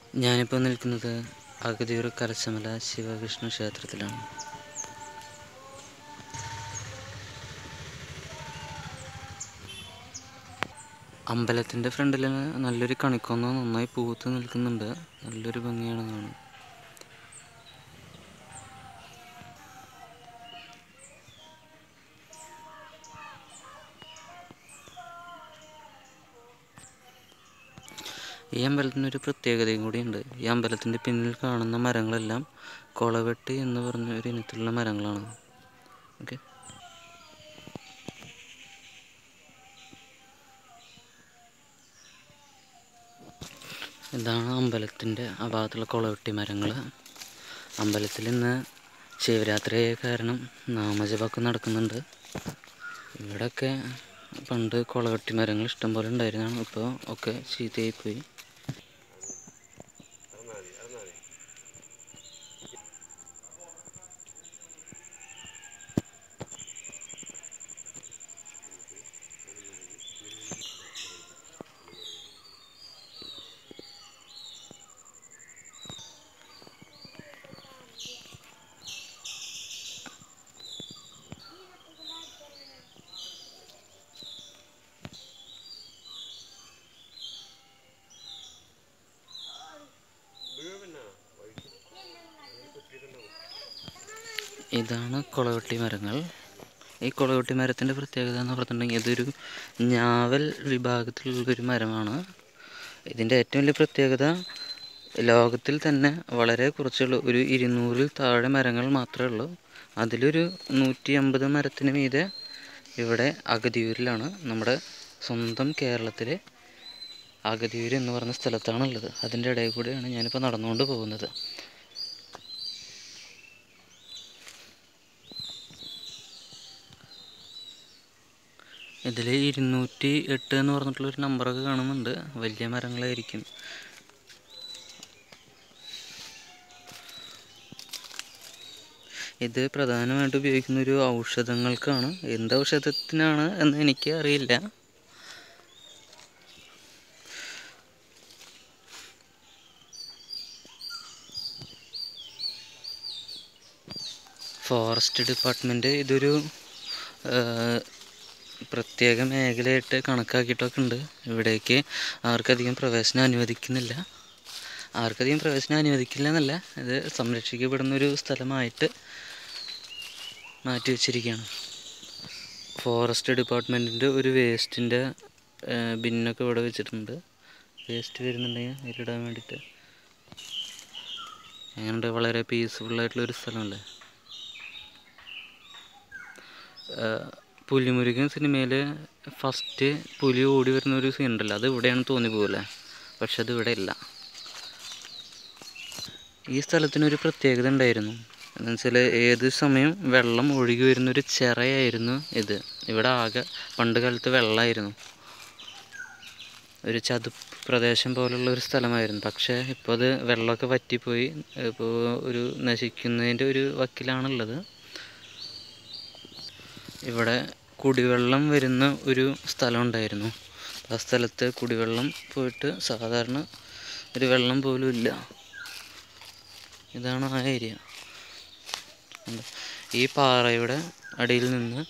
ഞാനിപ്പോൾ നിൽക്കുന്നത് അഗതിയൂർ കലശമല ശിവവിഷ്ണു ക്ഷേത്രത്തിലാണ് അമ്പലത്തിൻ്റെ ഫ്രണ്ടിൽ നല്ലൊരു കണിക്കൊന്ന നന്നായി പൂത്ത് നിൽക്കുന്നുണ്ട് നല്ലൊരു ഭംഗിയാണ് കാണാൻ ഈ അമ്പലത്തിന് ഒരു പ്രത്യേകതയും കൂടിയുണ്ട് ഈ അമ്പലത്തിൻ്റെ പിന്നിൽ കാണുന്ന മരങ്ങളെല്ലാം കൊളവെട്ടി എന്ന് പറഞ്ഞ ഒരു ഇനത്തിലുള്ള മരങ്ങളാണ് ഓക്കെ ഇതാണ് അമ്പലത്തിൻ്റെ ആ ഭാഗത്തുള്ള കൊളവെട്ടി മരങ്ങൾ അമ്പലത്തിൽ ഇന്ന് ശിവരാത്രി ആയ കാരണം നാമജപമൊക്കെ നടക്കുന്നുണ്ട് ഇവിടെയൊക്കെ പണ്ട് കൊളവെട്ടി മരങ്ങൾ ഇഷ്ടംപോലെ ഉണ്ടായിരുന്നതാണ് ഇപ്പോൾ ഒക്കെ ചീത്തയായി പോയി ഇതാണ് കുളവെട്ടി മരങ്ങൾ ഈ കുളവെട്ടി മരത്തിൻ്റെ പ്രത്യേകത എന്ന് പറഞ്ഞിട്ടുണ്ടെങ്കിൽ ഇതൊരു ഞാവൽ വിഭാഗത്തിലുള്ളൊരു മരമാണ് ഇതിൻ്റെ ഏറ്റവും വലിയ പ്രത്യേകത ലോകത്തിൽ തന്നെ വളരെ കുറച്ചുള്ള ഒരു ഇരുന്നൂറിൽ താഴെ മരങ്ങൾ മാത്രമേ ഉള്ളൂ അതിലൊരു നൂറ്റി അമ്പത് മരത്തിന് മീതെ ഇവിടെ അഗതിയൂരിലാണ് നമ്മുടെ സ്വന്തം കേരളത്തിലെ അഗതിയൂർ എന്ന് പറഞ്ഞ സ്ഥലത്താണുള്ളത് അതിൻ്റെ ഇടയിൽ കൂടെയാണ് ഞാനിപ്പോൾ നടന്നുകൊണ്ട് പോകുന്നത് ഇതിൽ ഇരുന്നൂറ്റി എട്ട് എന്ന് പറഞ്ഞിട്ടുള്ളൊരു നമ്പറൊക്കെ കാണുന്നുണ്ട് വലിയ മരങ്ങളായിരിക്കും ഇത് പ്രധാനമായിട്ട് ഉപയോഗിക്കുന്ന ഒരു ഔഷധങ്ങൾക്കാണ് എന്ത് ഔഷധത്തിനാണ് എന്ന് എനിക്ക് അറിയില്ല ഫോറസ്റ്റ് ഡിപ്പാർട്ട്മെൻറ്റ് ഇതൊരു പ്രത്യേക മേഖലയായിട്ട് കണക്കാക്കിയിട്ടൊക്കെ ഉണ്ട് ഇവിടേക്ക് ആർക്കധികം പ്രവേശനം അനുവദിക്കുന്നില്ല ആർക്കധികം പ്രവേശനം അനുവദിക്കില്ല എന്നല്ല ഇത് സംരക്ഷിക്കപ്പെടുന്ന ഒരു സ്ഥലമായിട്ട് മാറ്റി വെച്ചിരിക്കുകയാണ് ഫോറസ്റ്റ് ഡിപ്പാർട്ട്മെൻറ്റിൻ്റെ ഒരു വേസ്റ്റിൻ്റെ ബിന്നൊക്കെ ഇവിടെ വെച്ചിട്ടുണ്ട് വേസ്റ്റ് വരുന്നുണ്ടെങ്കിൽ അതിലിടാൻ വേണ്ടിയിട്ട് അങ്ങനെയുണ്ട് വളരെ പീസ്ഫുള്ളായിട്ടുള്ള ഒരു സ്ഥലമല്ലേ പുലിമുരുകൻ സിനിമയിൽ ഫസ്റ്റ് പുലി ഓടി വരുന്ന ഒരു സീൻ ഉണ്ടല്ലോ അത് ഇവിടെയാണ് തോന്നിപ്പോകല്ലേ പക്ഷെ അത് ഇവിടെ ഇല്ല ഈ സ്ഥലത്തിനൊരു പ്രത്യേകത ഉണ്ടായിരുന്നു എന്ന് വെച്ചാൽ ഏത് സമയം വെള്ളം ഒഴുകി വരുന്നൊരു ചിറയായിരുന്നു ഇത് ഇവിടെ ആകെ പണ്ട് കാലത്ത് വെള്ളമായിരുന്നു ഒരു ചതുപ്പ് പ്രദേശം പോലുള്ള ഒരു സ്ഥലമായിരുന്നു പക്ഷേ ഇപ്പോൾ അത് വെള്ളമൊക്കെ വറ്റിപ്പോയി ഇപ്പോൾ ഒരു നശിക്കുന്നതിൻ്റെ ഒരു വക്കിലാണുള്ളത് ഇവിടെ കുടിവെള്ളം വരുന്ന ഒരു സ്ഥലം ഉണ്ടായിരുന്നു ആ സ്ഥലത്ത് കുടിവെള്ളം പോയിട്ട് സാധാരണ ഒരു വെള്ളം പോലും ഇല്ല ഇതാണ് ആ ഏരിയ ഈ പാറയുടെ അടിയിൽ നിന്ന്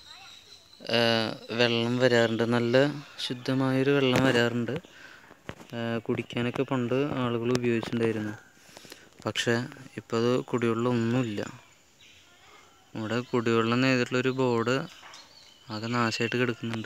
വെള്ളം വരാറുണ്ട് നല്ല ശുദ്ധമായൊരു വെള്ളം വരാറുണ്ട് കുടിക്കാനൊക്കെ പണ്ട് ആളുകൾ ഉപയോഗിച്ചിട്ടുണ്ടായിരുന്നു പക്ഷേ ഇപ്പോൾ അത് കുടിവെള്ളം ഒന്നുമില്ല ഇവിടെ കുടിവെള്ളം നേരിട്ടുള്ളൊരു ബോർഡ് ആകെ നാശമായിട്ട് കിടക്കുന്നുണ്ട്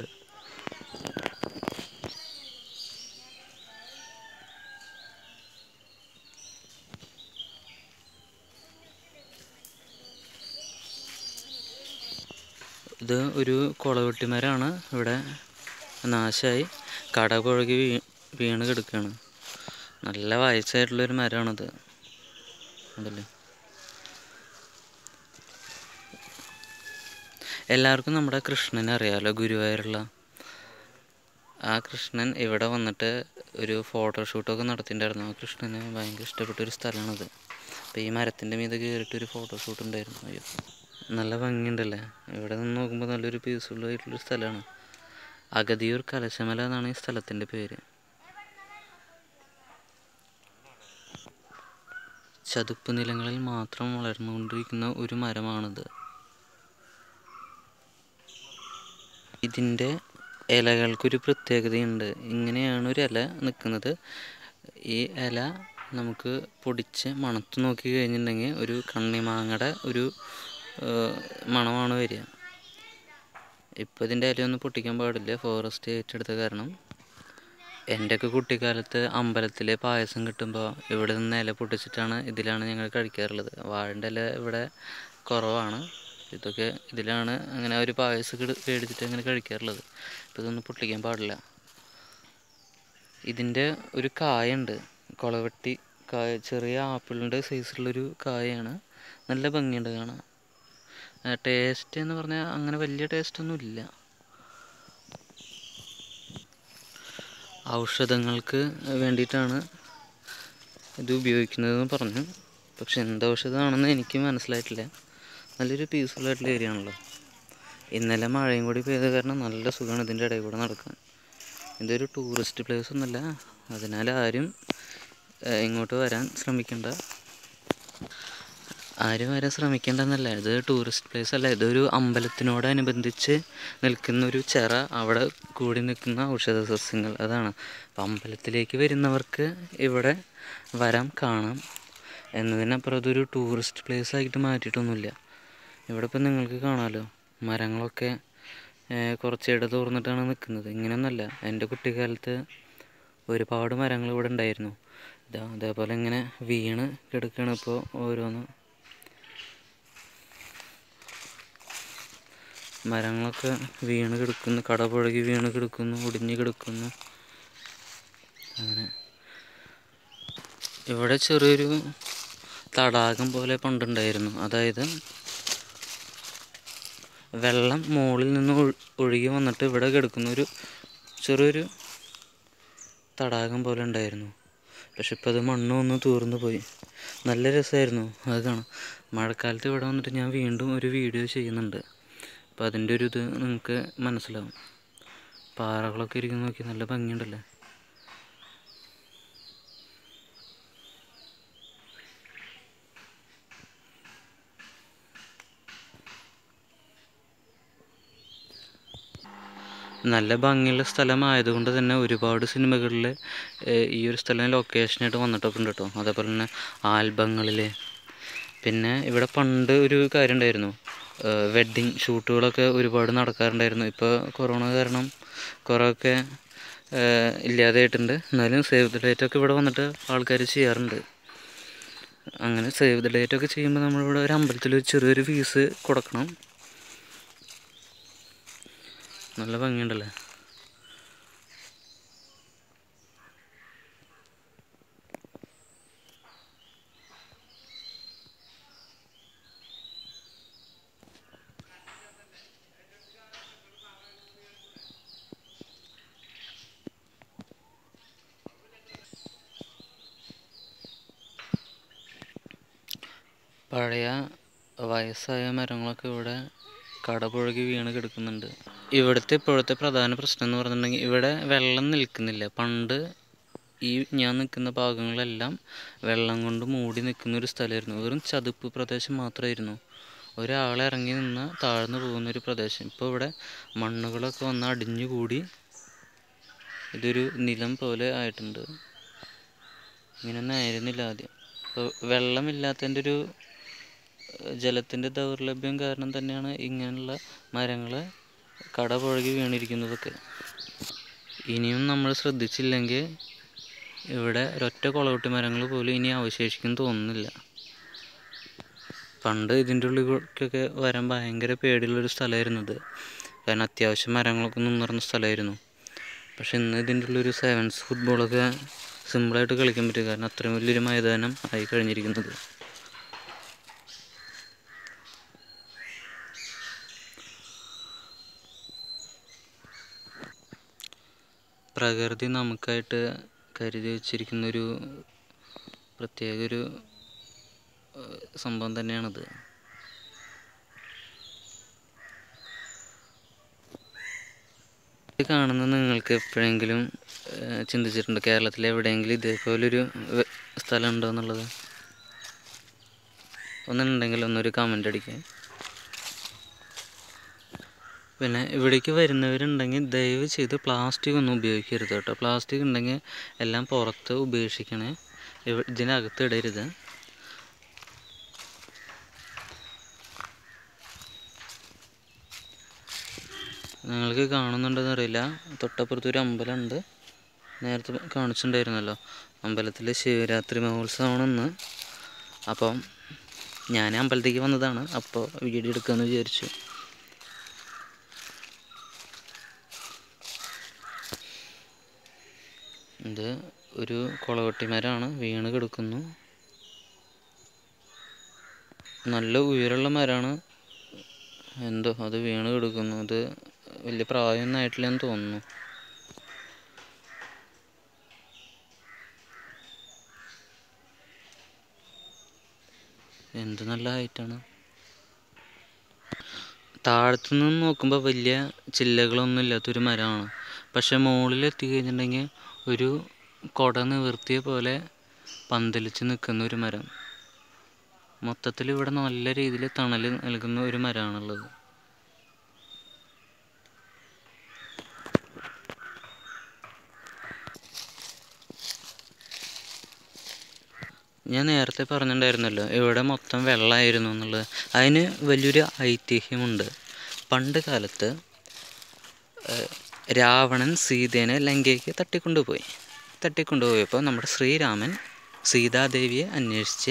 ഇത് ഒരു കുളവെട്ടിമരമാണ് ഇവിടെ നാശമായി കട പുഴകി വീ വീണ് കിടക്കുകയാണ് നല്ല വയസ്സായിട്ടുള്ളൊരു മരമാണത് അതല്ലേ എല്ലാവർക്കും നമ്മുടെ കൃഷ്ണനെ അറിയാമല്ലോ ഗുരുവായൂരുള്ള ആ കൃഷ്ണൻ ഇവിടെ വന്നിട്ട് ഒരു ഫോട്ടോഷൂട്ടൊക്കെ നടത്തിയിട്ടുണ്ടായിരുന്നു ആ കൃഷ്ണന് ഭയങ്കര ഇഷ്ടപ്പെട്ട ഒരു സ്ഥലമാണത് അപ്പോൾ ഈ മരത്തിൻ്റെ മീതെ കയറിയിട്ട് ഒരു ഫോട്ടോഷൂട്ട് ഉണ്ടായിരുന്നു അയ്യോ നല്ല ഭംഗിയുണ്ടല്ലേ ഇവിടെ നിന്ന് നോക്കുമ്പോൾ നല്ലൊരു പീസ്ഫുൾ ആയിട്ടുള്ളൊരു സ്ഥലമാണ് അഗതിയൂർ കലശമല എന്നാണ് ഈ സ്ഥലത്തിൻ്റെ പേര് ചതുപ്പ് നിലങ്ങളിൽ മാത്രം വളർന്നുകൊണ്ടിരിക്കുന്ന ഒരു മരമാണിത് ഇതിൻ്റെ ഇലകൾക്കൊരു പ്രത്യേകതയുണ്ട് ഇങ്ങനെയാണ് ഒരു ഇല നിൽക്കുന്നത് ഈ ഇല നമുക്ക് പൊടിച്ച് മണത്ത് നോക്കി കഴിഞ്ഞിട്ടുണ്ടെങ്കിൽ ഒരു കണ്ണിമാങ്ങയുടെ ഒരു ഏഹ്, മണമാണ് വരിക ഇപ്പോൾ ഇതിൻ്റെ ഇലയൊന്നും പൊട്ടിക്കാൻ പാടില്ല ഫോറസ്റ്റ് ഏറ്റെടുത്ത കാരണം എൻ്റെയൊക്കെ കുട്ടിക്കാലത്ത് അമ്പലത്തിലെ പായസം കിട്ടുമ്പോൾ ഇവിടെ നിന്ന് ഇല പൊട്ടിച്ചിട്ടാണ് ഇതിലാണ് ഞങ്ങൾ കഴിക്കാറുള്ളത് വാഴൻ്റെ ഇല ഇവിടെ കുറവാണ് ഇതൊക്കെ ഇതിലാണ് അങ്ങനെ ഒരു പായസം കിട- മേടിച്ചിട്ട് അങ്ങനെ കഴിക്കാറുള്ളത് ഇപ്പോൾ ഇതൊന്നും പൊട്ടിക്കാൻ പാടില്ല ഇതിൻ്റെ ഒരു കായുണ്ട് കൊളവെട്ടി കായ ചെറിയ ആപ്പിളിൻ്റെ സൈസിലുള്ളൊരു കായാണ് നല്ല ഭംഗിയുണ്ട് കാണാൻ ടേസ്റ്റ് എന്ന് പറഞ്ഞാൽ അങ്ങനെ വലിയ ടേസ്റ്റൊന്നും ഇല്ല ഔഷധങ്ങൾക്ക് വേണ്ടിയിട്ടാണ് ഇത് ഉപയോഗിക്കുന്നതെന്ന് പറഞ്ഞു പക്ഷെ എന്ത് ഔഷധമാണെന്ന് എനിക്ക് മനസ്സിലായിട്ടില്ല നല്ലൊരു പീസ്ഫുൾ ആയിട്ടുള്ള ഏരിയ ആണല്ലോ ഇന്നലെ മഴയും കൂടി പെയ്ത കാരണം നല്ല സുഖമാണ് ഇതിൻ്റെ ഇടയിൽ കൂടെ നടക്കാൻ ഇതൊരു ടൂറിസ്റ്റ് പ്ലേസ് ഒന്നുമല്ല അതിനാൽ ആരും ഏഹ്, ഇങ്ങോട്ട് വരാൻ ശ്രമിക്കണ്ട ആരും വരാൻ ശ്രമിക്കേണ്ടെന്നല്ല ഇത് ടൂറിസ്റ്റ് പ്ലേസ് അല്ല ഇതൊരു അമ്പലത്തിനോടനുബന്ധിച്ച് നിൽക്കുന്ന ഒരു ചിറ അവിടെ കൂടി നിൽക്കുന്ന ഔഷധ സസ്യങ്ങൾ അതാണ് അപ്പം അമ്പലത്തിലേക്ക് വരുന്നവർക്ക് ഇവിടെ വരാം കാണാം എന്നതിനപ്പുറം ഇതൊരു ടൂറിസ്റ്റ് പ്ലേസ് ആയിട്ട് മാറ്റിയിട്ടൊന്നുമില്ല ഇവിടെ ഇപ്പം നിങ്ങൾക്ക് കാണാമല്ലോ മരങ്ങളൊക്കെ ഏഹ്, കുറച്ച് ഇട തുറന്നിട്ടാണ് നിൽക്കുന്നത് ഇങ്ങനെയൊന്നുമല്ല എൻ്റെ കുട്ടിക്കാലത്ത് ഒരുപാട് മരങ്ങൾ ഇവിടെ ഉണ്ടായിരുന്നു ഇതാ അതേപോലെ ഇങ്ങനെ വീണ് കിടക്കുകയാണ് ഇപ്പോൾ ഓരോന്ന് മരങ്ങളൊക്കെ വീണ് കിടക്കുന്നു കടപുഴകി വീണ് കിടക്കുന്നു ഒടിഞ്ഞ് കിടക്കുന്നു അങ്ങനെ ഇവിടെ ചെറിയൊരു തടാകം പോലെ പണ്ടുണ്ടായിരുന്നു അതായത് വെള്ളം മുകളിൽ നിന്ന് ഒഴു- ഒഴുകി വന്നിട്ട് ഇവിടെ കിടക്കുന്ന ഒരു ചെറിയൊരു തടാകം പോലെ ഉണ്ടായിരുന്നു പക്ഷെ ഇപ്പോൾ അത് മണ്ണ് ഒന്ന് തൂർന്നു പോയി നല്ല രസമായിരുന്നു അത് കാണാം മഴക്കാലത്ത് ഇവിടെ വന്നിട്ട് ഞാൻ വീണ്ടും ഒരു വീഡിയോ ചെയ്യുന്നുണ്ട് അപ്പോൾ അതിൻ്റെ ഒരു ഇത് നിങ്ങൾക്ക് മനസ്സിലാവും പാറകളൊക്കെ ഇരിക്കുന്ന നോക്കി നല്ല ഭംഗിയുണ്ടല്ലേ നല്ല ഭംഗിയുള്ള സ്ഥലമായതുകൊണ്ട് തന്നെ ഒരുപാട് സിനിമകളിൽ ഈ ഒരു സ്ഥലം ലൊക്കേഷനായിട്ട് വന്നിട്ടൊക്കെ ഉണ്ട് കേട്ടോ അതേപോലെ തന്നെ ആൽബങ്ങളിൽ പിന്നെ ഇവിടെ പണ്ട് ഒരു കാര്യം ഉണ്ടായിരുന്നു വെഡ്ഡിങ് ഷൂട്ടുകളൊക്കെ ഒരുപാട് നടക്കാറുണ്ടായിരുന്നു ഇപ്പോൾ കൊറോണ കാരണം കുറേയൊക്കെ ഏഹ്, ഇല്ലാതെയായിട്ടുണ്ട് എന്നാലും സേവ് ദ ഡേറ്റ് ഒക്കെ ഇവിടെ വന്നിട്ട് ആൾക്കാർ ചെയ്യാറുണ്ട് അങ്ങനെ സേവ് ദ ഡേറ്റ് ഒക്കെ ചെയ്യുമ്പോൾ നമ്മളിവിടെ ഒരു അമ്പലത്തിൽ ഒരു ചെറിയൊരു ഫീസ് കൊടുക്കണം നല്ല ഭംഗിയുണ്ടല്ലേ പഴയ വയസ്സായ മരങ്ങളൊക്കെ ഇവിടെ കടപുഴകി വീണ് കിടക്കുന്നുണ്ട് ഇവിടുത്തെ ഇപ്പോഴത്തെ പ്രധാന പ്രശ്നം എന്ന് പറഞ്ഞിട്ടുണ്ടെങ്കിൽ ഇവിടെ വെള്ളം നിൽക്കുന്നില്ല പണ്ട് ഈ ഞാൻ നിൽക്കുന്ന ഭാഗങ്ങളെല്ലാം വെള്ളം കൊണ്ട് മൂടി നിൽക്കുന്ന ഒരു സ്ഥലമായിരുന്നു വെറും ചതുപ്പ് പ്രദേശം മാത്രമായിരുന്നു ഒരാൾ ഇറങ്ങി നിന്ന് താഴ്ന്നു പോകുന്ന ഒരു പ്രദേശം ഇപ്പോൾ ഇവിടെ മണ്ണുകളൊക്കെ വന്ന് അടിഞ്ഞു കൂടി ഇതൊരു നിലം പോലെ ആയിട്ടുണ്ട് ഇങ്ങനെയൊന്നും ആയിരുന്നില്ല ആദ്യം ഇപ്പോൾ വെള്ളമില്ലാത്തതിൻ്റെ ഒരു ജലത്തിൻ്റെ ദൗർലഭ്യം കാരണം തന്നെയാണ് ഇങ്ങനെയുള്ള മരങ്ങൾ കടപുഴകി വീണിരിക്കുന്നതൊക്കെ ഇനിയും നമ്മൾ ശ്രദ്ധിച്ചില്ലെങ്കിൽ ഇവിടെ ഒരൊറ്റ കുളവട്ടി മരങ്ങൾ പോലും ഇനി അവശേഷിക്കും തോന്നുന്നില്ല പണ്ട് ഇതിൻ്റെ ഉള്ളിലേക്കൊക്കെ വരാൻ ഭയങ്കര പേടിയുള്ളൊരു സ്ഥലമായിരുന്നു ഇത് കാരണം അത്യാവശ്യം മരങ്ങളൊക്കെ നിന്നിരുന്ന സ്ഥലമായിരുന്നു പക്ഷെ ഇന്ന് ഇതിൻ്റെ ഉള്ളൊരു സെവൻസ് ഫുട്ബോളൊക്കെ സിമ്പിളായിട്ട് കളിക്കാൻ പറ്റും കാരണം അത്രയും വലിയൊരു മൈതാനം ആയി കഴിഞ്ഞിരിക്കുന്നത് പ്രകൃതി നമുക്കായിട്ട് കരുതി വച്ചിരിക്കുന്ന ഒരു പ്രത്യേക ഒരു ഏഹ്, സംഭവം തന്നെയാണിത് ഇത് കാണുന്ന നിങ്ങൾക്ക് എപ്പോഴെങ്കിലും ഏഹ്, ചിന്തിച്ചിട്ടുണ്ടോ കേരളത്തിൽ എവിടെയെങ്കിലും ഇതേപോലൊരു വെ- സ്ഥലം ഉണ്ടോ എന്നുള്ളത് ഒന്നുണ്ടെങ്കിൽ ഒന്നൊരു കമൻ്റ് അടിക്കുക പിന്നെ ഇവിടേക്ക് വരുന്നവരുണ്ടെങ്കിൽ ദയവ് ചെയ്ത് പ്ലാസ്റ്റിക് ഒന്നും ഉപയോഗിക്കരുത് കേട്ടോ പ്ലാസ്റ്റിക് ഉണ്ടെങ്കിൽ എല്ലാം പുറത്ത് ഉപേക്ഷിക്കണേ ഇവ ഇതിനകത്ത് ഇടരുത് നിങ്ങൾക്ക് കാണുന്നുണ്ടെന്ന് അറിയില്ല തൊട്ടപ്പുറത്ത് ഒരു അമ്പലമുണ്ട് നേരത്തെ കാണിച്ചിട്ടുണ്ടായിരുന്നല്ലോ അമ്പലത്തിൽ ശിവരാത്രി മഹോത്സവമാണെന്ന് അപ്പം ഞാൻ അമ്പലത്തേക്ക് വന്നതാണ് അപ്പോൾ വീഡിയോ എടുക്കാമെന്ന് വിചാരിച്ചു ഇത് ഒരു കുളവട്ടിമരമാണ് വീണ് കിടക്കുന്നു നല്ല ഉയരമുള്ള മരമാണ് എന്തോ അത് വീണ് കിടക്കുന്നു അത് വലിയ പ്രായമൊന്നും ആയിട്ടില്ലെന്ന് തോന്നുന്നു എന്ത് നല്ല ഹൈറ്റാണ് താഴത്തു നിന്ന് നോക്കുമ്പോൾ വലിയ ചില്ലകളൊന്നും ഇല്ലാത്തൊരു മരമാണ് പക്ഷെ മുകളിൽ എത്തിക്കഴിഞ്ഞിട്ടുണ്ടെങ്കിൽ ഒരു കുട നിവർത്തിയ പോലെ പന്തലിച്ച് നിൽക്കുന്ന ഒരു മരം മൊത്തത്തിൽ ഇവിടെ നല്ല രീതിയിൽ തണൽ നൽകുന്ന ഒരു മരമാണുള്ളത് ഞാൻ നേരത്തെ പറഞ്ഞിട്ടുണ്ടായിരുന്നല്ലോ ഇവിടെ മൊത്തം വെള്ളമായിരുന്നു എന്നുള്ളത് അതിന് വലിയൊരു ഐതിഹ്യമുണ്ട് പണ്ട് കാലത്ത് ഏഹ്, രാവണൻ സീതേനെ ലങ്കയ്ക്ക് തട്ടിക്കൊണ്ടുപോയി തട്ടിക്കൊണ്ടുപോയപ്പോൾ നമ്മുടെ ശ്രീരാമൻ സീതാദേവിയെ അന്വേഷിച്ച്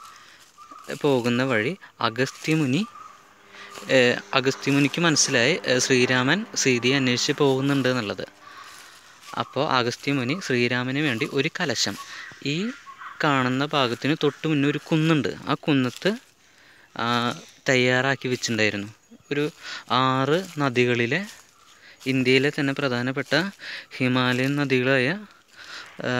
പോകുന്ന വഴി അഗസ്ത്യമുനി ഏഹ്, അഗസ്ത്യമുനിക്ക് മനസ്സിലായി ഏഹ്, ശ്രീരാമൻ സീതയെ അന്വേഷിച്ച് പോകുന്നുണ്ട് എന്നുള്ളത് അപ്പോൾ അഗസ്ത്യമുനി ശ്രീരാമന് വേണ്ടി ഒരു കലശം ഈ കാണുന്ന ഭാഗത്തിന് തൊട്ട് മുന്നേ ഒരു കുന്നുണ്ട് ആ കുന്നത്ത് ആ, തയ്യാറാക്കി വെച്ചിട്ടുണ്ടായിരുന്നു ഒരു ആറ് നദികളിലെ ഇന്ത്യയിലെ തന്നെ പ്രധാനപ്പെട്ട ഹിമാലയൻ നദികളായ ആ,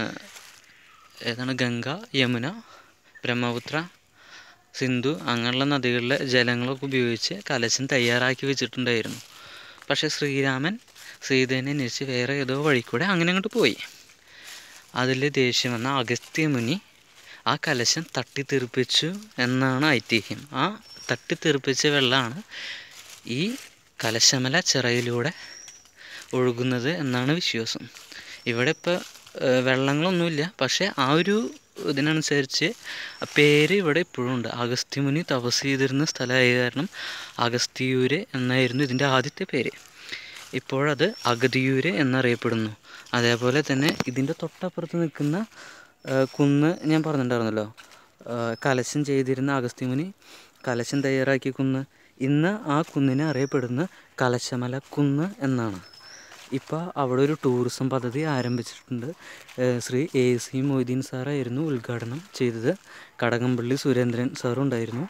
ഏതാണ് ഗംഗ യമുന ബ്രഹ്മപുത്ര സിന്ധു അങ്ങനെയുള്ള നദികളിലെ ജലങ്ങളൊക്കെ ഉപയോഗിച്ച് കലശം തയ്യാറാക്കി വെച്ചിട്ടുണ്ടായിരുന്നു പക്ഷേ ശ്രീരാമൻ സീതേനെ അന്വേഷിച്ച് വേറെ ഏതോ വഴി കൂടെ അങ്ങനെ അങ്ങോട്ട് പോയി അതിൽ ദേഷ്യം വന്ന അഗസ്ത്യമുനി ആ കലശം തട്ടിത്തെറിപ്പിച്ചു എന്നാണ് ഐതിഹ്യം ആ തട്ടിത്തെറിപ്പിച്ച വെള്ളമാണ് ഈ കലശമല ചിറയിലൂടെ ഒഴുകുന്നത് എന്നാണ് വിശ്വാസം ഇവിടെ ഇപ്പോൾ വെള്ളങ്ങളൊന്നുമില്ല പക്ഷേ ആ ഒരു ഇതിനനുസരിച്ച് ആ പേര് ഇവിടെ ഇപ്പോഴും ഉണ്ട് അഗസ്ത്യമുനി തപസ് ചെയ്തിരുന്ന സ്ഥലമായ കാരണം അഗസ്തിയൂര് എന്നായിരുന്നു ഇതിൻ്റെ ആദ്യത്തെ പേര് ഇപ്പോഴത് അഗതിയൂര് എന്നറിയപ്പെടുന്നു അതേപോലെ തന്നെ ഇതിൻ്റെ തൊട്ടപ്പുറത്ത് നിൽക്കുന്ന ആ, കുന്ന് ഞാൻ പറഞ്ഞിട്ടുണ്ടായിരുന്നല്ലോ ആ, കലശം ചെയ്തിരുന്ന അഗസ്ത്യമുനി കലശം തയ്യാറാക്കിയ കുന്ന് ഇന്ന് ആ കുന്നിനെ അറിയപ്പെടുന്ന കലശമല കുന്ന് എന്നാണ് ഇപ്പോൾ അവിടെ ഒരു ടൂറിസം പദ്ധതി ആരംഭിച്ചിട്ടുണ്ട് ഏഹ് ശ്രീ എ സി മൊയ്തീൻ സാറായിരുന്നു ഉദ്ഘാടനം ചെയ്തത് കടകംപള്ളി സുരേന്ദ്രൻ സാറുണ്ടായിരുന്നു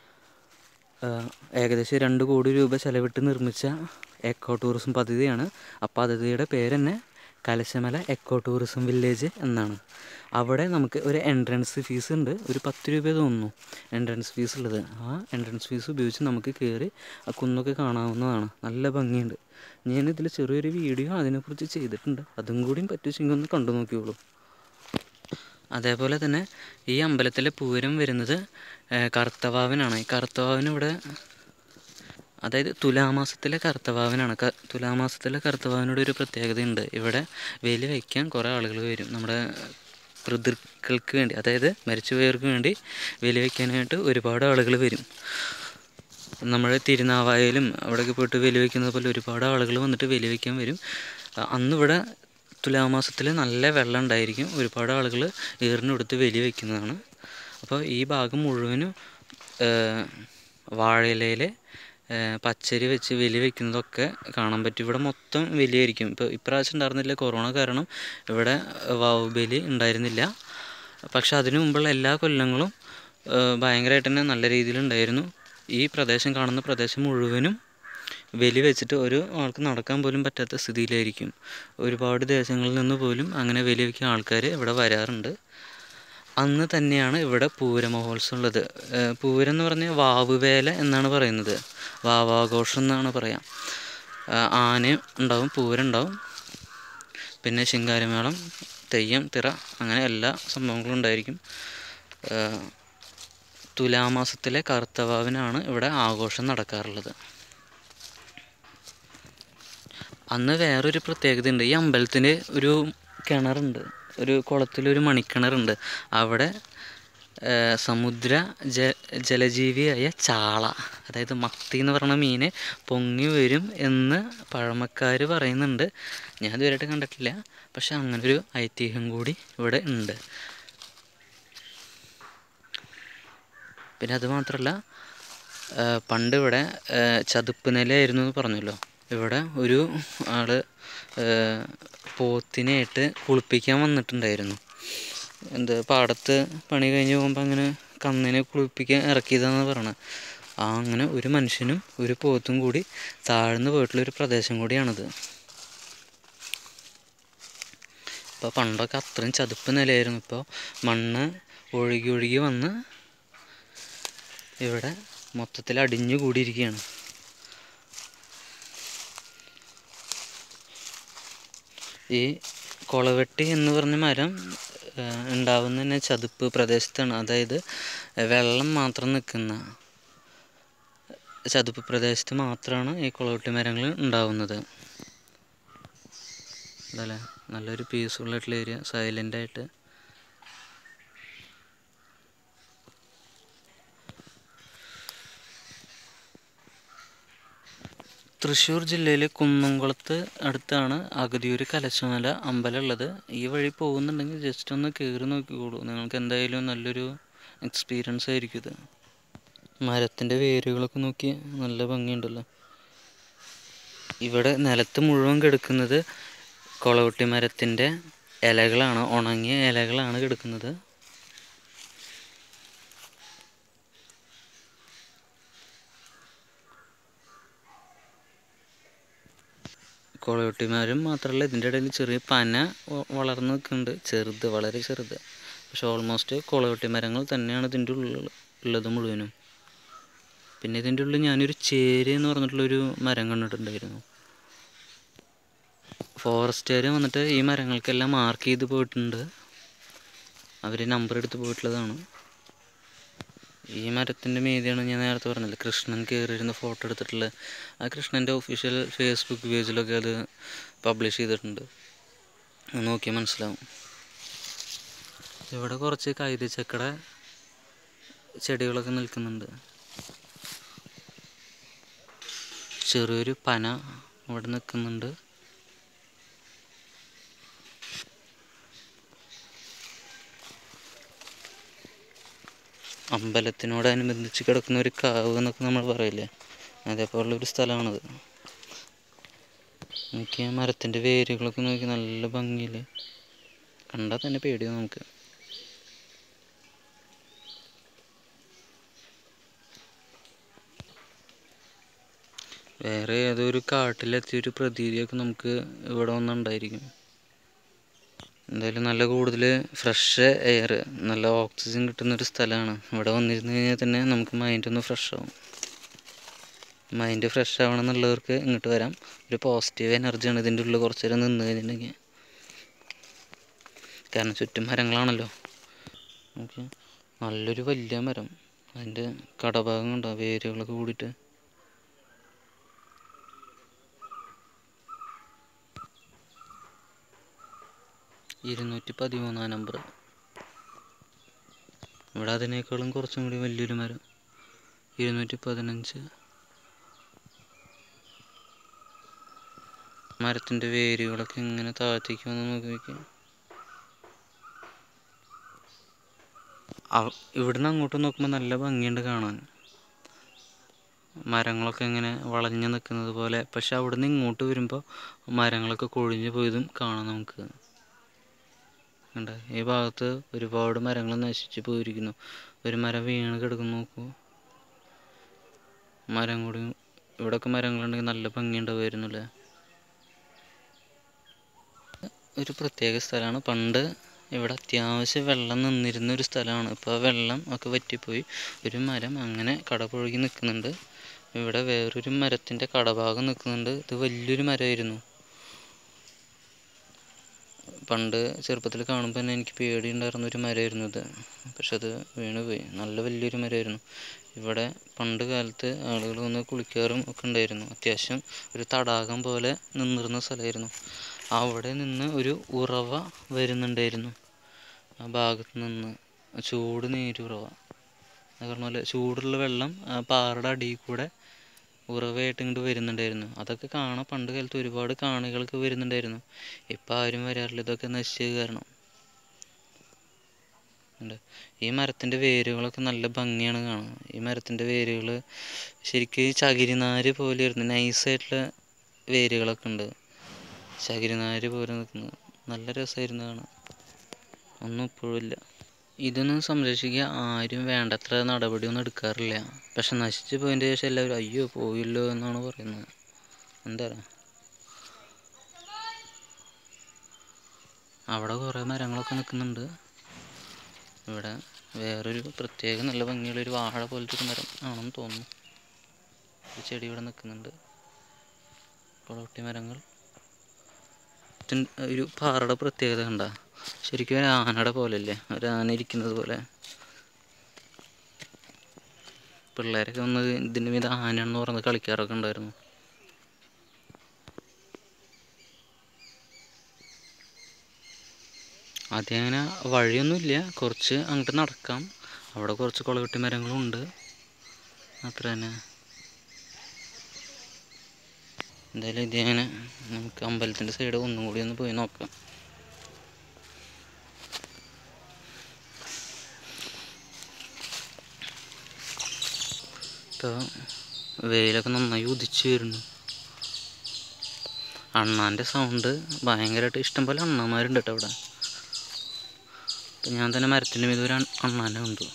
ആഹ് ഏകദേശം രണ്ട് കോടി രൂപ ചെലവിട്ട് നിർമ്മിച്ച എക്കോ ടൂറിസം പദ്ധതിയാണ് ആ പദ്ധതിയുടെ പേര് തന്നെ കലശമല എക്കോ ടൂറിസം വില്ലേജ് എന്നാണ് അവിടെ നമുക്ക് ഒരു എൻട്രൻസ് ഫീസ് ഉണ്ട് ഒരു പത്ത് രൂപ തോന്നുന്നു എൻട്രൻസ് ഫീസ് ഉള്ളത് ആ എൻട്രൻസ് ഫീസ് ഉപയോഗിച്ച് നമുക്ക് കയറി ആ കുന്നൊക്കെ കാണാവുന്നതാണ് നല്ല ഭംഗിയുണ്ട് ഞാൻ ഇതിൽ ചെറിയൊരു വീഡിയോ അതിനെക്കുറിച്ച് ചെയ്തിട്ടുണ്ട് അതും കൂടിയും പറ്റുവെച്ചെങ്കിൽ ഒന്ന് കണ്ടു നോക്കിയോളൂ അതേപോലെ തന്നെ ഈ അമ്പലത്തിലെ പൂരം വരുന്നത് ഏഹ്, കറുത്തവാവിനാണ് ഈ കറുത്തവാവിന് ഇവിടെ അതായത് തുലാമാസത്തിലെ കറുത്തവാവിനാണ് ക തുലാമാസത്തിലെ കറുത്തവാവിനോട് ഒരു പ്രത്യേകതയുണ്ട് ഇവിടെ വേലി വയ്ക്കാൻ കുറേ ആളുകൾ വരും നമ്മുടെ പിതൃക്കൾക്ക് വേണ്ടി അതായത് മരിച്ചുപോയവർക്ക് വേണ്ടി വേലി വയ്ക്കാനായിട്ട് ഒരുപാട് ആളുകൾ വരും നമ്മുടെ തിരുനാവായാലും അവിടെയൊക്കെ പോയിട്ട് വെലി വയ്ക്കുന്നത് പോലെ ഒരുപാട് ആളുകൾ വന്നിട്ട് വെലി വയ്ക്കാൻ വരും അ- അന്നിവിടെ തുലാമാസത്തിൽ നല്ല വെള്ളം ഉണ്ടായിരിക്കും ഒരുപാട് ആളുകൾ ഏറിനെടുത്ത് വെലി വയ്ക്കുന്നതാണ് അപ്പോൾ ഈ ഭാഗം മുഴുവനും വാഴയിലയിൽ പച്ചരി വെച്ച് വെലി വയ്ക്കുന്നതൊക്കെ കാണാൻ പറ്റും ഇവിടെ മൊത്തം വെലിയായിരിക്കും ഇപ്പോൾ ഇപ്രാവശ്യം ഉണ്ടായിരുന്നില്ല കൊറോണ കാരണം ഇവിടെ വാവ് ബലി ഉണ്ടായിരുന്നില്ല പക്ഷെ അതിനു മുമ്പുള്ള എല്ലാ കൊല്ലങ്ങളും ഭയങ്കരമായിട്ട് തന്നെ നല്ല രീതിയിലുണ്ടായിരുന്നു ഈ പ്രദേശം കാണുന്ന പ്രദേശം മുഴുവനും വെലി വെച്ചിട്ട് ഒരു ആൾക്ക് നടക്കാൻ പോലും പറ്റാത്ത സ്ഥിതിയിലായിരിക്കും ഒരുപാട് ദേശങ്ങളിൽ നിന്ന് പോലും അങ്ങനെ വെലി വയ്ക്കുന്ന ആൾക്കാർ ഇവിടെ വരാറുണ്ട് അന്ന് തന്നെയാണ് ഇവിടെ പൂരമഹോത്സവം ഉള്ളത് ഏഹ് പൂരം എന്ന് പറഞ്ഞാൽ വാവുവേല എന്നാണ് പറയുന്നത് വാവാഘോഷം എന്നാണ് പറയാം ആഹ് ആന ഉണ്ടാവും പൂരം ഉണ്ടാവും പിന്നെ ശിങ്കാരിമേളം തെയ്യം തിറ അങ്ങനെ എല്ലാ സംഭവങ്ങളും ഉണ്ടായിരിക്കും ആഹ് തുലാമാസത്തിലെ കറുത്തവാവിനാണ് ഇവിടെ ആഘോഷം നടക്കാറുള്ളത് അന്ന് വേറൊരു പ്രത്യേകത ഉണ്ട് ഈ അമ്പലത്തിന് ഒരു കിണറുണ്ട് ഒരു കുളത്തിലൊരു മണിക്കിണറുണ്ട് അവിടെ ഏഹ്, സമുദ്ര ജ ജലജീവിയായ ചാള അതായത് മത്തി എന്ന് പറയുന്ന മീന് പൊങ്ങി വരും എന്ന് പഴമക്കാർ പറയുന്നുണ്ട് ഞാൻ ഇതുവരെയായിട്ട് കണ്ടിട്ടില്ല പക്ഷെ അങ്ങനൊരു ഐതിഹ്യം കൂടി ഇവിടെ ഉണ്ട് പിന്നെ അത് മാത്രമല്ല ഏഹ് പണ്ട് ഇവിടെ ഏഹ് ചതുപ്പ് നിലയായിരുന്നു എന്ന് പറഞ്ഞല്ലോ ഇവിടെ ഒരു ആള് ഏഹ് പോത്തിനെയായിട്ട് കുളിപ്പിക്കാൻ വന്നിട്ടുണ്ടായിരുന്നു എന്ത് പാടത്ത് പണി കഴിഞ്ഞ് പോകുമ്പോൾ അങ്ങനെ കന്നിനെ കുളിപ്പിക്കാൻ ഇറക്കിയതാണെന്ന് പറയണത് ആ അങ്ങനെ ഒരു മനുഷ്യനും ഒരു പോത്തും കൂടി താഴ്ന്നു പോയിട്ടുള്ള ഒരു പ്രദേശം കൂടിയാണിത് ഇപ്പോൾ പണ്ടൊക്കെ അത്രയും ചതുപ്പ് നിലയായിരുന്നു ഇപ്പോൾ മണ്ണ് ഒഴുകി ഒഴുകി വന്ന് ഇവിടെ മൊത്തത്തിൽ അടിഞ്ഞു കൂടിയിരിക്കുകയാണ് ഈ കൊളവെട്ടി എന്ന് പറഞ്ഞ മരം ഏഹ്, ഉണ്ടാവുന്ന തന്നെ ചതുപ്പ് പ്രദേശത്താണ് അതായത് വെള്ളം മാത്രം നിൽക്കുന്ന ചതുപ്പ് പ്രദേശത്ത് മാത്രമാണ് ഈ കുളവെട്ടി മരങ്ങൾ ഉണ്ടാവുന്നത് അതല്ലേ നല്ലൊരു പീസ്ഫുൾ ആയിട്ടുള്ള ഏരിയ സൈലൻ്റ് ആയിട്ട് തൃശ്ശൂർ ജില്ലയിലെ കുന്നംകുളത്ത് അടുത്താണ് അഗതിയൂർ കലശമല അമ്പലം ഉള്ളത് ഈ വഴി പോകുന്നുണ്ടെങ്കിൽ ജസ്റ്റ് ഒന്ന് കയറി നോക്കിക്കോളൂ നിങ്ങൾക്ക് എന്തായാലും നല്ലൊരു എക്സ്പീരിയൻസ് ആയിരിക്കും ഇത് മരത്തിൻ്റെ വേരുകളൊക്കെ നോക്കി നല്ല ഭംഗിയുണ്ടല്ലോ ഇവിടെ നിലത്ത് മുഴുവൻ കിടക്കുന്നത് കൊളവട്ടി മരത്തിൻ്റെ ഇലകളാണ് ഉണങ്ങിയ ഇലകളാണ് കിടക്കുന്നത് കൊളവട്ടിമാരും മാത്രമല്ല ഇതിൻ്റെ ഇടയിൽ ചെറിയ പന വ- വളർന്ന് നിൽക്കുന്നുണ്ട് ചെറുത് വളരെ ചെറുത് പക്ഷെ ഓൾമോസ്റ്റ് കൊളവട്ടി മരങ്ങൾ തന്നെയാണ് ഇതിൻ്റെ ഉള്ളിൽ ഉള്ളത് മുഴുവനും പിന്നെ ഇതിൻ്റെ ഉള്ളിൽ ഞാനൊരു ചേര് എന്ന് പറഞ്ഞിട്ടുള്ളൊരു മരം കണ്ടിട്ടുണ്ടായിരുന്നു ഫോറസ്റ്റുകാർ വന്നിട്ട് ഈ മരങ്ങൾക്കെല്ലാം മാർക്ക് ചെയ്ത് പോയിട്ടുണ്ട് അവർ നമ്പർ എടുത്ത് പോയിട്ടുള്ളതാണ് ഈ മരത്തിൻ്റെ മീതിയാണ് ഞാൻ നേരത്തെ പറഞ്ഞില്ല കൃഷ്ണൻ കയറിയിരുന്ന ഫോട്ടോ എടുത്തിട്ടുള്ള ആ കൃഷ്ണൻ്റെ ഒഫീഷ്യൽ ഫേസ്ബുക്ക് പേജിലൊക്കെ അത് പബ്ലിഷ് ചെയ്തിട്ടുണ്ട് അത് നോക്കിയാൽ മനസ്സിലാവും ഇവിടെ കുറച്ച് കൈതച്ചക്കട ചെടികളൊക്കെ നിൽക്കുന്നുണ്ട് ചെറിയൊരു പന ഇവിടെ നിൽക്കുന്നുണ്ട് അമ്പലത്തിനോടനുബന്ധിച്ച് കിടക്കുന്ന ഒരു കാവ് എന്നൊക്കെ നമ്മൾ പറയില്ലേ അതേപോലുള്ള ഒരു സ്ഥലമാണത് നോക്കി ആ മരത്തിൻ്റെ വേരുകളൊക്കെ നോക്കി നല്ല ഭംഗിയിൽ കണ്ടാൽ തന്നെ പേടിയാവും നമുക്ക് വേറെ ഏതോ ഒരു കാട്ടിലെത്തിയൊരു പ്രതീതിയൊക്കെ നമുക്ക് ഇവിടെ വന്നുണ്ടായിരിക്കും എന്തായാലും നല്ല കൂടുതൽ ഫ്രഷ് എയർ നല്ല ഓക്സിജൻ കിട്ടുന്നൊരു സ്ഥലമാണ് ഇവിടെ വന്നിരുന്ന് കഴിഞ്ഞാൽ തന്നെ നമുക്ക് മൈൻഡ് ഒന്ന് ഫ്രഷ് ആവും മൈൻഡ് ഫ്രഷ് ആവണം എന്നുള്ളവർക്ക് ഇങ്ങോട്ട് വരാം ഒരു പോസിറ്റീവ് എനർജിയാണ് ഇതിൻ്റെ ഉള്ളിൽ കുറച്ച് നേരം നിന്ന് കഴിഞ്ഞിട്ടുണ്ടെങ്കിൽ കാരണം ചുറ്റും മരങ്ങളാണല്ലോ ഓക്കെ നല്ലൊരു വലിയ മരം അതിൻ്റെ കടഭാഗം കണ്ടോ വേരുകളൊക്കെ കൂടിയിട്ട് ഇരുന്നൂറ്റി പതിമൂന്നാം നമ്പർ ഇവിടെ അതിനേക്കാളും കുറച്ചും കൂടി വലിയൊരു മരം ഇരുന്നൂറ്റി പതിനഞ്ച് മരത്തിൻ്റെ വേരുകളൊക്കെ ഇങ്ങനെ താഴത്തേക്ക് വന്ന് നോക്കി നോക്കിയാൽ അവ- ഇവിടുന്ന് അങ്ങോട്ട് നോക്കുമ്പോൾ നല്ല ഭംഗിയുണ്ട് കാണാൻ മരങ്ങളൊക്കെ ഇങ്ങനെ വളഞ്ഞു നിൽക്കുന്നത് പോലെ പക്ഷെ അവിടുന്ന് ഇങ്ങോട്ട് വരുമ്പോൾ മരങ്ങളൊക്കെ കൊഴിഞ്ഞു പോയതും കാണാം നമുക്ക് കണ്ട ഈ ഭാഗത്ത് ഒരുപാട് മരങ്ങൾ നശിച്ചു പോയിരിക്കുന്നു ഒരു മരം വീണ് കിടക്കുന്നു നോക്കൂ മരം കൂടി ഇവിടെയൊക്കെ മരങ്ങളുണ്ടെങ്കിൽ നല്ല ഭംഗിയുണ്ടാവുമായിരുന്നു അല്ലേ ഒരു പ്രത്യേക സ്ഥലമാണ് പണ്ട് ഇവിടെ അത്യാവശ്യം വെള്ളം നിന്നിരുന്ന ഒരു സ്ഥലമാണ് ഇപ്പോൾ വെള്ളം ഒക്കെ വറ്റിപ്പോയി ഒരു മരം അങ്ങനെ കടപുഴകി നിൽക്കുന്നുണ്ട് ഇവിടെ വേറൊരു മരത്തിൻ്റെ കടഭാഗം നിൽക്കുന്നുണ്ട് ഇത് വലിയൊരു മരമായിരുന്നു പണ്ട് ചെറുപ്പത്തിൽ കാണുമ്പോൾ തന്നെ എനിക്ക് പേടിയുണ്ടായിരുന്ന ഒരു മരമായിരുന്നു ഇത് പക്ഷെ അത് വീണുപോയി നല്ല വലിയൊരു മരമായിരുന്നു ഇവിടെ പണ്ട് കാലത്ത് ആളുകൾ വന്ന് കുളിക്കാറും ഒക്കെ ഉണ്ടായിരുന്നു അത്യാവശ്യം ഒരു തടാകം പോലെ നിന്നിരുന്ന സ്ഥലമായിരുന്നു അവിടെ നിന്ന് ഒരു ഉറവ വരുന്നുണ്ടായിരുന്നു ആ ഭാഗത്ത് നിന്ന് ചൂട് നീരുറവ അത് പറഞ്ഞ പോലെ ചൂടുള്ള വെള്ളം ആ പാറയുടെ അടിയിൽ കൂടെ ഉറവയായിട്ട് ഇങ്ങോട്ട് വരുന്നുണ്ടായിരുന്നു അതൊക്കെ കാണാൻ പണ്ട് കാലത്ത് ഒരുപാട് കാണികൾക്ക് വരുന്നുണ്ടായിരുന്നു ഇപ്പം ആരും വരാറില്ല ഇതൊക്കെ നശിച്ചത് കാരണം ഉണ്ട് ഈ മരത്തിൻ്റെ വേരുകളൊക്കെ നല്ല ഭംഗിയാണ് കാണാൻ ഈ മരത്തിൻ്റെ വേരുകൾ ശരിക്കും ചകിരിനാര് പോലെയായിരുന്നു നൈസായിട്ടുള്ള വേരുകളൊക്കെ ഉണ്ട് ചകിരിനാര് പോലെ നിൽക്കുന്നത് നല്ല രസമായിരുന്നു കാണാൻ ഒന്നും ഇപ്പോഴും ഇല്ല ഇതൊന്നും സംരക്ഷിക്കാൻ ആരും വേണ്ടത്ര നടപടിയൊന്നും എടുക്കാറില്ല പക്ഷെ നശിച്ചു പോയതിൻ്റെ ശേഷം എല്ലാവരും അയ്യോ പോയില്ലോ എന്നാണ് പറയുന്നത് എന്താ അവിടെ കുറേ മരങ്ങളൊക്കെ നിൽക്കുന്നുണ്ട് ഇവിടെ വേറൊരു പ്രത്യേക നല്ല ഭംഗിയുള്ളൊരു വാഴ പോലത്തെ ഒരു മരം ആണെന്ന് തോന്നുന്നു ഒരു ചെടി ഇവിടെ നിൽക്കുന്നുണ്ട് കുളവട്ടി മരങ്ങൾ ഇതിൻ- ഒരു പാറയുടെ പ്രത്യേകത കണ്ട ശരിക്കും ഒരു ആനയുടെ പോലെ അല്ലേ ഒരു ആന ഇരിക്കുന്നത് പോലെ പിള്ളേരൊക്കെ വന്ന് ഇതിൻ്റെ മീത് ആനയാണെന്ന് പറഞ്ഞ് കളിക്കാറൊക്കെ ഉണ്ടായിരുന്നു ആദ്യം അങ്ങനെ വഴിയൊന്നുമില്ല കുറച്ച് അങ്ങോട്ട് നടക്കാം അവിടെ കുറച്ച് കുളകെട്ടി മരങ്ങളുണ്ട് അത്ര തന്നെ എന്തായാലും ഇത് അങ്ങനെ നമുക്ക് അമ്പലത്തിൻ്റെ സൈഡ് ഒന്നും കൂടി ഒന്ന് പോയി നോക്കാം ഇപ്പോൾ വെയിലൊക്കെ നന്നായി ഉദിച്ചു വരുന്നു അണ്ണാൻ്റെ സൗണ്ട് ഭയങ്കരമായിട്ട് ഇഷ്ടംപോലെ അണ്ണന്മാരുണ്ട് കേട്ടോ അവിടെ ഇപ്പം ഞാൻ തന്നെ മരത്തിൻ്റെ മീത് ഒരു അൺ- അണ്ണാനെ കണ്ടു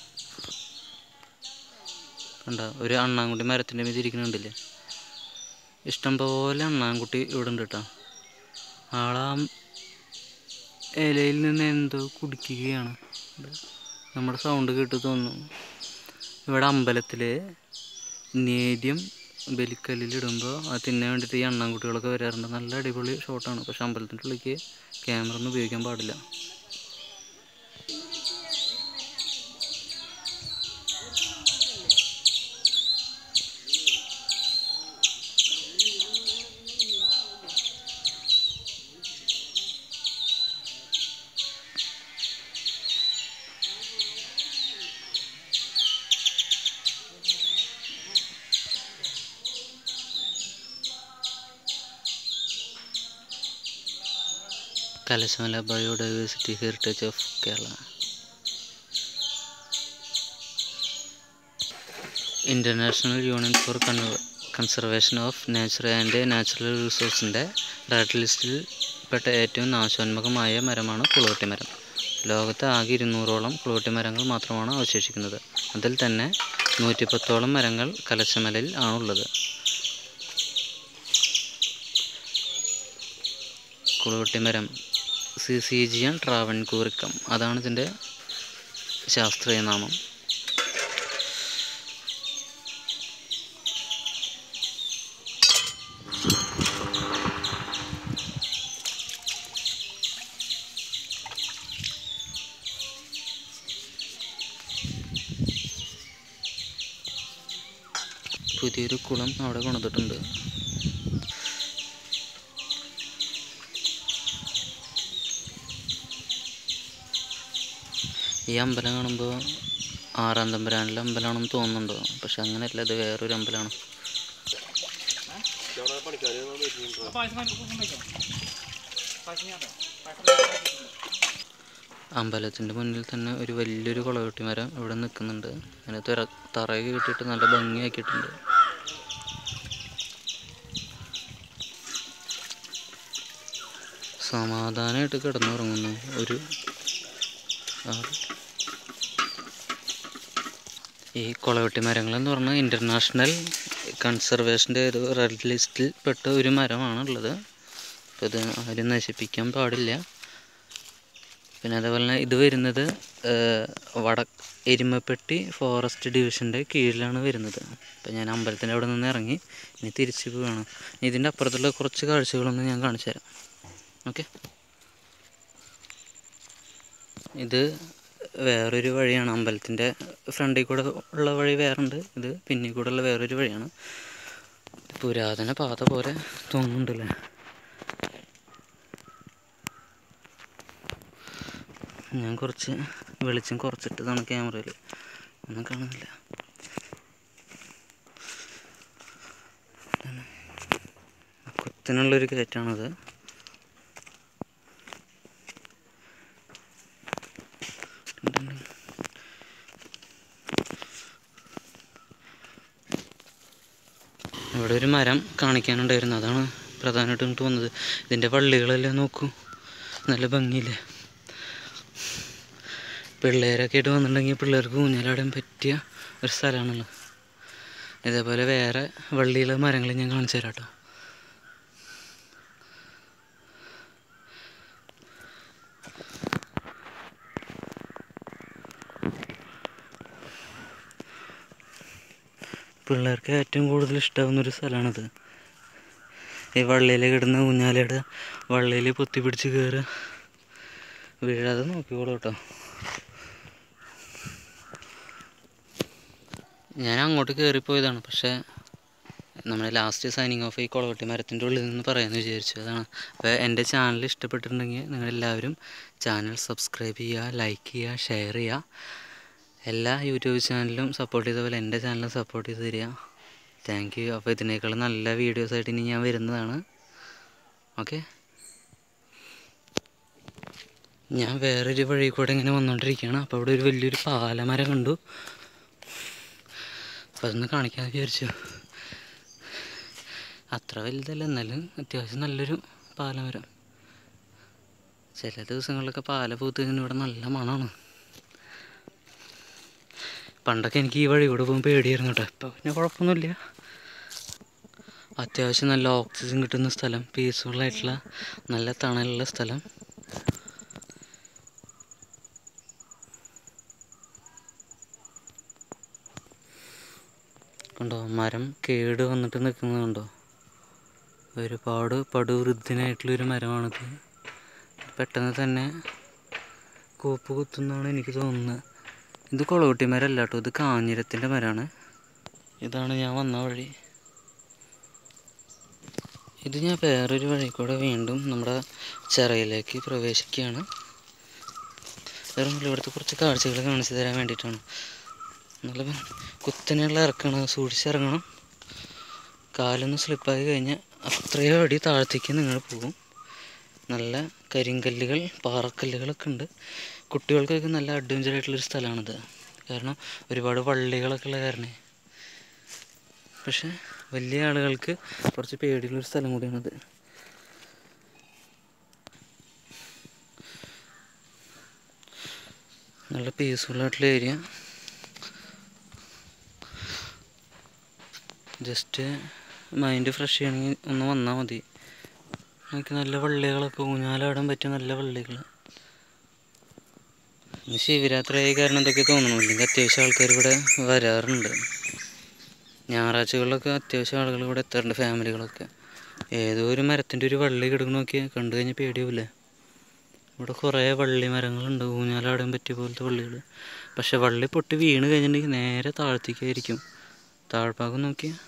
കണ്ട ഒരു അണ്ണാൻകുട്ടി മരത്തിൻ്റെ മീത് ഇരിക്കുന്നുണ്ടല്ലേ ഇഷ്ടംപോലെ അണ്ണാൻകുട്ടി ഇവിടെ ഉണ്ട് കേട്ടോ ആളാ ഇലയിൽ നിന്ന് എന്തോ കുടിക്കുകയാണ് ഇത് നമ്മുടെ സൗണ്ട് കേട്ട് തോന്നുന്നു ഇവിടെ അമ്പലത്തിൽ നേദ്യം ബലിക്കല്ലിലിടുമ്പോൾ അത് തിന്നാൻ വേണ്ടിയിട്ട് ഈ അണ്ണാൻകുട്ടികളൊക്കെ വരാറുണ്ട് നല്ല അടിപൊളി ഷോട്ടാണ് പക്ഷെ അമ്പലത്തിൻ്റെ ഉള്ളിലേക്ക് ക്യാമറ ഒന്നും ഉപയോഗിക്കാൻ പാടില്ല Kalashamala biodiversity heritage of Kerala international union for conservation of nature and natural റിസോഴ്സിൻ്റെ റെഡ് ലിസ്റ്റിൽ പെട്ട ഏറ്റവും നാശോന്മുഖമായ മരമാണ് കുളവട്ടി മരം ലോകത്ത് ആകെ ഇരുന്നൂറോളം കുളവട്ടി മരങ്ങൾ മാത്രമാണ് അവശേഷിക്കുന്നത് അതിൽ തന്നെ നൂറ്റിപ്പത്തോളം മരങ്ങൾ കലശമലയിൽ ആണുള്ളത് കുളവട്ടിമരം സിസീജിയൻ ട്രാവൻകൂറിക്കം അതാണ് ഇതിൻ്റെ ശാസ്ത്രീയ നാമം പുതിയൊരു കുളം അവിടെ കൊണ്ടുവന്നിട്ടുണ്ട് ഈ അമ്പലം കാണുമ്പോൾ ആറാം തമ്പുരാനിലെ അമ്പലമാണെന്ന് തോന്നുന്നുണ്ടോ പക്ഷെ അങ്ങനെയല്ല ഇത് വേറൊരു അമ്പലമാണ് അമ്പലത്തിൻ്റെ മുന്നിൽ തന്നെ ഒരു വലിയൊരു കുളവെട്ടി മരം ഇവിടെ നിൽക്കുന്നുണ്ട് അതിന് തറ തറയൊക്കെ കിട്ടിയിട്ട് നല്ല ഭംഗിയാക്കിയിട്ടുണ്ട് സമാധാനമായിട്ട് കിടന്നുറങ്ങുന്നു ഒരു ആൾ ഈ കുളവെട്ടി മരങ്ങൾ എന്ന് പറഞ്ഞാൽ ഇൻ്റർനാഷണൽ കൺസർവേഷൻ്റെ ഒരു റെഡ് ലിസ്റ്റിൽ പെട്ട ഒരു മരമാണുള്ളത് അപ്പോൾ ഇത് ആരും നശിപ്പിക്കാൻ പാടില്ല പിന്നെ അതേപോലെ തന്നെ ഇത് വരുന്നത് ഏഹ്, വട എരുമപ്പെട്ടി ഫോറസ്റ്റ് ഡിവിഷൻ്റെ കീഴിലാണ് വരുന്നത് അപ്പോൾ ഞാൻ അമ്പലത്തിൻ്റെ അവിടെ നിന്ന് ഇറങ്ങി ഇനി തിരിച്ചു പോവുകയാണ് ഇതിൻ്റെ അപ്പുറത്തുള്ള കുറച്ച് കാഴ്ചകളൊന്നും ഞാൻ കാണിച്ചു തരാം ഓക്കെ ഇത് വേറൊരു വഴിയാണ് അമ്പലത്തിൻ്റെ ഫ്രണ്ടിൽ കൂടെ ഉള്ള വഴി വേറുണ്ട് ഇത് പിന്നിൽ കൂടെ ഉള്ള വേറൊരു വഴിയാണ് പുരാതന പാത പോലെ തോന്നുന്നുണ്ടല്ലേ ഞാൻ കുറച്ച് വെളിച്ചം കുറച്ചിട്ടതാണ് ക്യാമറയിൽ ഒന്നും കാണുന്നില്ല ഇതാണ്. കുത്തിനുള്ളൊരു കയറ്റാണത് ഇവിടെ ഒരു മരം കാണിക്കാനുണ്ടായിരുന്നു അതാണ് പ്രധാനമായിട്ടും ഇങ്ങോട്ട് വന്നത് ഇതിൻ്റെ വള്ളികളെല്ലാം നോക്കൂ നല്ല ഭംഗിയില്ലേ പിള്ളേരൊക്കെ ആയിട്ട് വന്നിട്ടുണ്ടെങ്കിൽ പിള്ളേർക്ക് ഊഞ്ഞാലാടാൻ പറ്റിയ ഒരു സ്ഥലമാണല്ലോ ഇതേപോലെ വേറെ വള്ളിയിലെ മരങ്ങൾ ഞാൻ കാണിച്ചു തരാം കേട്ടോ പിള്ളേർക്ക് ഏറ്റവും കൂടുതൽ ഇഷ്ടമാവുന്ന ഒരു സ്ഥലമാണിത് ഈ വള്ളിയിൽ കിടന്ന് ഊഞ്ഞാലയുടെ വള്ളിയിൽ പൊത്തി പിടിച്ച് കയറുക വീഴാതെ നോക്കിക്കോളൂ കേട്ടോ ഞാൻ അങ്ങോട്ട് കയറിപ്പോയതാണ് പക്ഷേ നമ്മുടെ ലാസ്റ്റ് സൈനിങ് ഓഫ് ഈ കൊളവട്ടി മരത്തിൻ്റെ ഉള്ളിൽ നിന്ന് പറയാമെന്ന് വിചാരിച്ചു അതാണ് അപ്പോൾ എൻ്റെ ചാനൽ ഇഷ്ടപ്പെട്ടിട്ടുണ്ടെങ്കിൽ നിങ്ങളെല്ലാവരും ചാനൽ സബ്സ്ക്രൈബ് ചെയ്യുക ലൈക്ക് ചെയ്യുക ഷെയർ ചെയ്യുക എല്ലാ യൂട്യൂബ് ചാനലും സപ്പോർട്ട് ചെയ്ത പോലെ എൻ്റെ ചാനലും സപ്പോർട്ട് ചെയ്ത് തരിക താങ്ക് യു അപ്പോൾ ഇതിനേക്കാൾ നല്ല വീഡിയോസായിട്ട് ഇനി ഞാൻ വരുന്നതാണ് ഓക്കെ ഞാൻ വേറൊരു വഴി കൂടെ ഇങ്ങനെ വന്നുകൊണ്ടിരിക്കുകയാണ് അപ്പോൾ അവിടെ ഒരു വലിയൊരു പാലമരം കണ്ടു അപ്പോൾ അതൊന്ന് കാണിക്കാൻ വിചാരിച്ചു അത്ര വലുതല്ല എന്നാലും അത്യാവശ്യം നല്ലൊരു പാലമരം ചില ദിവസങ്ങളിലൊക്കെ പാല പൂത്ത് കഴിഞ്ഞാൽ ഇവിടെ നല്ല മണമാണ് പണ്ടൊക്കെ എനിക്ക് ഈ വഴി കൂടെ പോകുമ്പോൾ പേടിയായിരുന്നു കേട്ടോ ഇപ്പോൾ പിന്നെ കുഴപ്പമൊന്നുമില്ല അത്യാവശ്യം നല്ല ഓക്സിജൻ കിട്ടുന്ന സ്ഥലം പീസ്ഫുൾ ആയിട്ടുള്ള നല്ല തണലുള്ള സ്ഥലം കണ്ടോ മരം കേട് വന്നിട്ട് നിൽക്കുന്നത് കണ്ടോ ഒരുപാട് പടുവൃദ്ധനായിട്ടുള്ളൊരു മരമാണിത് പെട്ടെന്ന് തന്നെ കൂപ്പ് കുത്തുന്നാണ് എനിക്ക് തോന്നുന്നത് ഇത് കൊളവട്ടി മരമല്ല കേട്ടോ ഇത് കാഞ്ഞിരത്തിൻ്റെ മരമാണ് ഇതാണ് ഞാൻ വന്ന വഴി ഇത് ഞാൻ വേറൊരു വഴി കൂടെ വീണ്ടും നമ്മുടെ ചിറയിലേക്ക് പ്രവേശിക്കുകയാണ് വേറെ ഒന്നുമില്ല ഇവിടുത്തെ കുറച്ച് കാഴ്ചകൾ കാണിച്ചു തരാൻ വേണ്ടിയിട്ടാണ് നല്ല ഭ- കുത്തനെയുള്ള ഇറക്കണം സൂക്ഷിച്ചിറങ്ങണം കാലൊന്ന് സ്ലിപ്പായി കഴിഞ്ഞാൽ അത്രയോ അടി താഴത്തേക്ക് നിങ്ങൾ പോകും നല്ല കരിങ്കല്ലുകൾ പാറക്കല്ലുകളൊക്കെ ഉണ്ട് കുട്ടികൾക്കൊക്കെ നല്ല അഡ്വഞ്ചർ ആയിട്ടുള്ളൊരു സ്ഥലമാണിത് കാരണം ഒരുപാട് വള്ളികളൊക്കെ ഉള്ള കാരണേ പക്ഷെ വലിയ ആളുകൾക്ക് കുറച്ച് പേടിയുള്ളൊരു സ്ഥലം കൂടിയാണിത് നല്ല പീസ്ഫുൾ ആയിട്ടുള്ള ഏരിയ ജസ്റ്റ് മൈൻഡ് ഫ്രഷ് ചെയ്യണമെങ്കിൽ ഒന്ന് വന്നാൽ മതി നമുക്ക് നല്ല വള്ളികളൊക്കെ ഊഞ്ഞാലാടാൻ പറ്റിയ നല്ല വള്ളികൾ ഇന്ന് ശിവരാത്രി ആയ കാരണം എന്തൊക്കെ തോന്നണു ഇല്ലെങ്കിൽ അത്യാവശ്യം ആൾക്കാർ ഇവിടെ വരാറുണ്ട് ഞായറാഴ്ചകളിലൊക്കെ അത്യാവശ്യം ആളുകൾ ഇവിടെ എത്താറുണ്ട് ഫാമിലികളൊക്കെ ഏതോ ഒരു മരത്തിൻ്റെ ഒരു വള്ളി കിടക്കണ നോക്കിയാൽ കണ്ടു കഴിഞ്ഞാൽ പേടിയാവില്ലേ ഇവിടെ കുറേ വള്ളി മരങ്ങളുണ്ട് ഊഞ്ഞാലാടാൻ പറ്റിയ പോലത്തെ വള്ളികൾ പക്ഷെ വള്ളി പൊട്ടി വീണ് കഴിഞ്ഞിട്ടുണ്ടെങ്കിൽ നേരെ താഴത്തേക്കായിരിക്കും താഴ്ഭാഗം നോക്കിയാൽ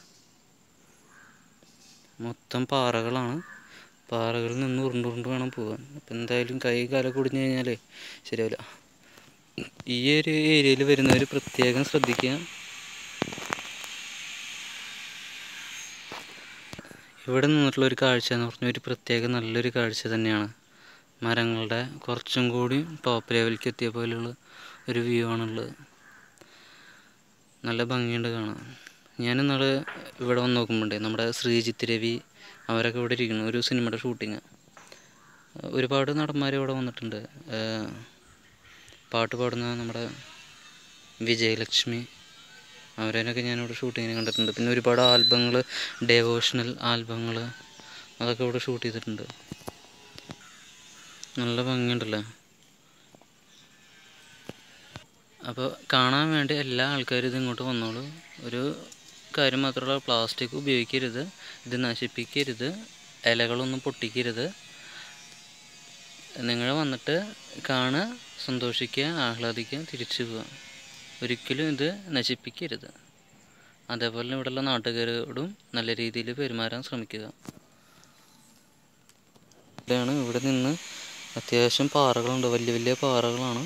മൊത്തം പാറകളാണ് പാറകളിൽ നിന്ന് ഉരുണ്ടുരുണ്ട് വേണം പോകാൻ അപ്പം എന്തായാലും കൈ കാലൊക്കെ കുടിഞ്ഞു കഴിഞ്ഞാലേ ശരിയാവില്ല ഈ ഒരു ഏരിയയിൽ വരുന്നവർ പ്രത്യേകം ശ്രദ്ധിക്കുക ഇവിടെ നിന്നിട്ടുള്ള ഒരു കാഴ്ച എന്ന് പറഞ്ഞാൽ ഒരു പ്രത്യേക നല്ലൊരു കാഴ്ച തന്നെയാണ് മരങ്ങളുടെ കുറച്ചും കൂടി ടോപ്പ് ലെവലിലേക്ക് എത്തിയ പോലെയുള്ള ഒരു വ്യൂ ആണുള്ളത് നല്ല ഭംഗിയുണ്ട് കാണാൻ ഞാൻ ഇന്നാൾ ഇവിടെ വന്ന് നോക്കുമ്പോണ്ടേ നമ്മുടെ ശ്രീജിത്ത് രവി അവരൊക്കെ ഇവിടെ ഇരിക്കുന്നു ഒരു സിനിമയുടെ ഷൂട്ടിങ് ഒരുപാട് നടന്മാർ ഇവിടെ വന്നിട്ടുണ്ട് ഏഹ് പാട്ട് പാടുന്ന നമ്മുടെ വിജയലക്ഷ്മി അവരൊക്കെ ഞാനിവിടെ ഷൂട്ടിങ്ങിന് കണ്ടിട്ടുണ്ട് പിന്നെ ഒരുപാട് ആൽബങ്ങൾ ഡെവോഷണൽ ആൽബങ്ങൾ അതൊക്കെ ഇവിടെ ഷൂട്ട് ചെയ്തിട്ടുണ്ട് നല്ല ഭംഗിയുണ്ടല്ലോ അപ്പോൾ കാണാൻ വേണ്ടി എല്ലാ ആൾക്കാരും ഇത് ഇങ്ങോട്ട് വന്നോളൂ ഒരു കാര്യം മാത്രമല്ല പ്ലാസ്റ്റിക് ഉപയോഗിക്കരുത് ഇത് നശിപ്പിക്കരുത് ഇലകളൊന്നും പൊട്ടിക്കരുത് നിങ്ങൾ വന്നിട്ട് കാണുക സന്തോഷിക്കുക ആഹ്ലാദിക്കുക തിരിച്ചു പോവുക ഒരിക്കലും ഇത് നശിപ്പിക്കരുത് അതേപോലെ ഇവിടെയുള്ള നാട്ടുകാരോടും നല്ല രീതിയിൽ പെരുമാറാൻ ശ്രമിക്കുക ഇവിടെയാണ് ഇവിടെ നിന്ന് അത്യാവശ്യം പാറകളുണ്ട് വലിയ വലിയ പാറകളാണ്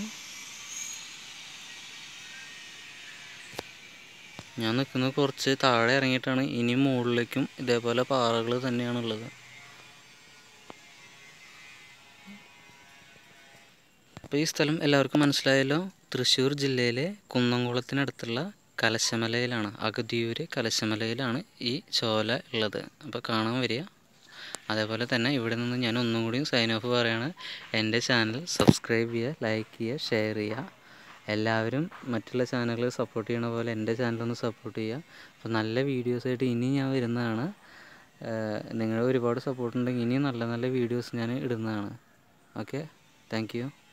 ഞാൻ നിൽക്കുന്നത് കുറച്ച് താഴെ ഇറങ്ങിയിട്ടാണ് ഇനി മുകളിലേക്കും ഇതേപോലെ പാറകൾ തന്നെയാണുള്ളത് അപ്പോൾ ഈ സ്ഥലം എല്ലാവർക്കും മനസ്സിലായല്ലോ തൃശ്ശൂർ ജില്ലയിലെ കുന്നംകുളത്തിനടുത്തുള്ള കലശമലയിലാണ് അഗതിയൂര് കലശമലയിലാണ് ഈ ചോല ഉള്ളത് അപ്പോൾ കാണാൻ വരിക അതേപോലെ തന്നെ ഇവിടെ നിന്ന് ഞാൻ ഒന്നും കൂടി സൈൻ ഓഫ് പറയുകയാണ് എൻ്റെ ചാനൽ സബ്സ്ക്രൈബ് ചെയ്യുക ലൈക്ക് ചെയ്യുക ഷെയർ ചെയ്യുക എല്ലാവരും മറ്റുള്ള ചാനലുകൾ സപ്പോർട്ട് ചെയ്യണ പോലെ എൻ്റെ ചാനലൊന്ന് സപ്പോർട്ട് ചെയ്യുക അപ്പോൾ നല്ല വീഡിയോസായിട്ട് ഇനി ഞാൻ വരുന്നതാണ് നിങ്ങളുടെ ഒരുപാട് സപ്പോർട്ട് ഉണ്ടെങ്കിൽ ഇനിയും നല്ല നല്ല വീഡിയോസ് ഞാൻ ഇടുന്നതാണ് ഓക്കെ താങ്ക് യു